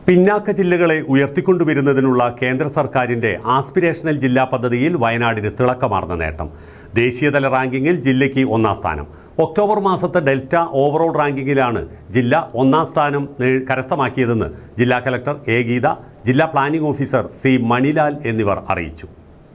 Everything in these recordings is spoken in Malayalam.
പിന്നാക്ക ജില്ലകളെ ഉയർത്തിക്കൊണ്ടുവരുന്നതിനുള്ള കേന്ദ്ര സർക്കാരിന്റെ ആസ്പിരേഷണൽ ജില്ലാ പദ്ധതിയിൽ വയനാടിന് തിളക്കമാർന്ന നേട്ടം ദേശീയതല റാങ്കിങ്ങിൽ ജില്ലയ്ക്ക് ഒന്നാം സ്ഥാനം ഒക്ടോബർ മാസത്തെ ഡെൽറ്റ ഓവറോൾ റാങ്കിങ്ങിലാണ് ജില്ല ഒന്നാം സ്ഥാനം നേ- കരസ്ഥമാക്കിയതെന്ന് ജില്ലാ കലക്ടർ എ ഗീത ജില്ലാ പ്ലാനിംഗ് ഓഫീസർ സി മണിലാൽ എന്നിവർ അറിയിച്ചു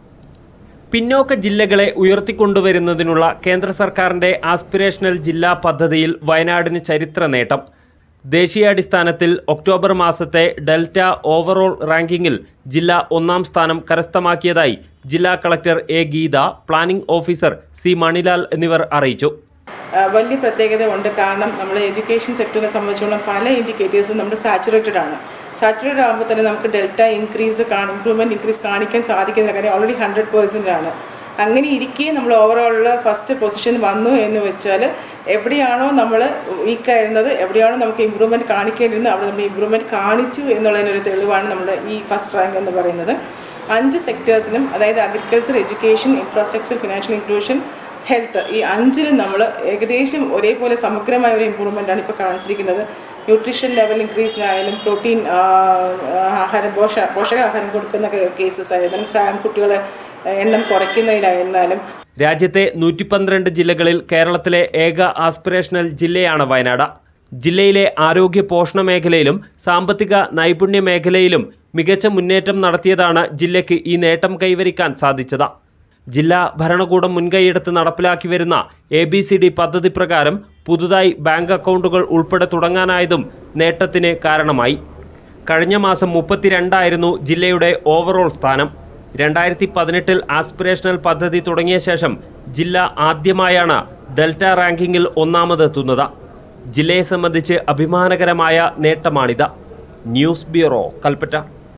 പിന്നോക്ക ജില്ലകളെ ഉയർത്തിക്കൊണ്ടുവരുന്നതിനുള്ള കേന്ദ്ര സർക്കാരിന്റെ ആസ്പിരേഷണൽ ജില്ലാ പദ്ധതിയിൽ വയനാടിന് ചരിത്ര നേട്ടം ദേശീയാടിസ്ഥാനത്തിൽ ഒക്ടോബർ മാസത്തെ ഡെൽറ്റ ഓവറോൾ റാങ്കിങ്ങിൽ ജില്ല ഒന്നാം സ്ഥാനം കരസ്ഥമാക്കിയതായി ജില്ലാ collector A Geetha planning officer C Manilal എന്നിവർ അറിയിച്ചു ആ, വലിയ പ്രത്യേകത ഉണ്ട് കാരണം നമ്മൾ എഡ്യൂക്കേഷൻ സെക്ടറിനെ സംബന്ധിച്ചോളം പല ഇൻഡിക്കേറ്റേഴ്സും നമ്മൾ സാച്ചുറേറ്റഡ് ആണ് സാച്ചുറേറ്റഡ് ആകുമ്പോൾ തന്നെ നമുക്ക് ഡെൽറ്റ ഇൻക്രീസ് ഇംപ്രൂവ്മെൻറ്റ് ഇൻക്രീസ് കാണിക്കാൻ സാധിക്കുന്നില്ല കാര്യം ഓൾറെഡി ഹൺഡ്രഡ് പേഴ്സൻ്റ് ആണ് അങ്ങനെ ഇരിക്കെ നമ്മൾ ഓവറോളിൽ ഫസ്റ്റ് പൊസിഷൻ വന്നു എന്ന് വെച്ചാൽ എവിടെയാണോ നമ്മൾ വീക്കായിരുന്നത് എവിടെയാണോ നമുക്ക് ഇമ്പ്രൂവ്മെൻറ്റ് കാണിക്കേണ്ടിരുന്നത് അവിടെ നമ്മൾ ഇമ്പ്രൂവ്മെൻറ്റ് കാണിച്ചു എന്നുള്ളതിനൊരു തെളിവാണ് നമ്മുടെ ഈ ഫസ്റ്റ് റാങ്ക് എന്ന് പറയുന്നത് അഞ്ച് സെക്ടേഴ്സിനും അതായത് agriculture education infrastructure financial inclusion health ഈ അഞ്ചിലും നമ്മൾ ഏകദേശം ഒരേപോലെ സമഗ്രമായ ഒരു ഇമ്പ്രൂവ്മെൻ്റ് ആണ് ഇപ്പോൾ കാണിച്ചിരിക്കുന്നത് ന്യൂട്രീഷൻ ലെവൽ ഇൻക്രീസിനായാലും പ്രോട്ടീൻ ആഹാരം പോഷ പോഷകാഹാരം കൊടുക്കുന്ന കേസസ് ആയാലും സാം കുട്ടികളെ എണ്ണം കുറയ്ക്കുന്നതിനായിരുന്നാലും രാജ്യത്തെ നൂറ്റി പന്ത്രണ്ട് ജില്ലകളിൽ കേരളത്തിലെ ഏക ആസ്പിറേഷണൽ ജില്ലയാണ് വയനാട് ജില്ലയിലെ ആരോഗ്യ പോഷണ മേഖലയിലും സാമ്പത്തിക നൈപുണ്യ മേഖലയിലും മികച്ച മുന്നേറ്റം നടത്തിയതാണ് ജില്ലയ്ക്ക് ഈ നേട്ടം കൈവരിക്കാൻ സാധിച്ചത് ജില്ലാ ഭരണകൂടം മുൻകൈയെടുത്ത് നടപ്പിലാക്കി വരുന്ന എ ബി സി ഡി പദ്ധതി പ്രകാരം പുതുതായി ബാങ്ക് അക്കൗണ്ടുകൾ ഉൾപ്പെടെ തുടങ്ങാനായതും നേട്ടത്തിന് കാരണമായി കഴിഞ്ഞ മാസം മുപ്പത്തിരണ്ടായിരുന്നു ജില്ലയുടെ ഓവറോൾ സ്ഥാനം രണ്ടായിരത്തി പതിനെട്ടിൽ ആസ്പിറേഷണൽ പദ്ധതി തുടങ്ങിയ ശേഷം ജില്ല ആദ്യമായാണ് ഡെൽറ്റ റാങ്കിങ്ങിൽ ഒന്നാമതെത്തുന്നത് ജില്ലയെ സംബന്ധിച്ച് അഭിമാനകരമായ നേട്ടമാണിത് ന്യൂസ് ബ്യൂറോ കൽപ്പറ്റ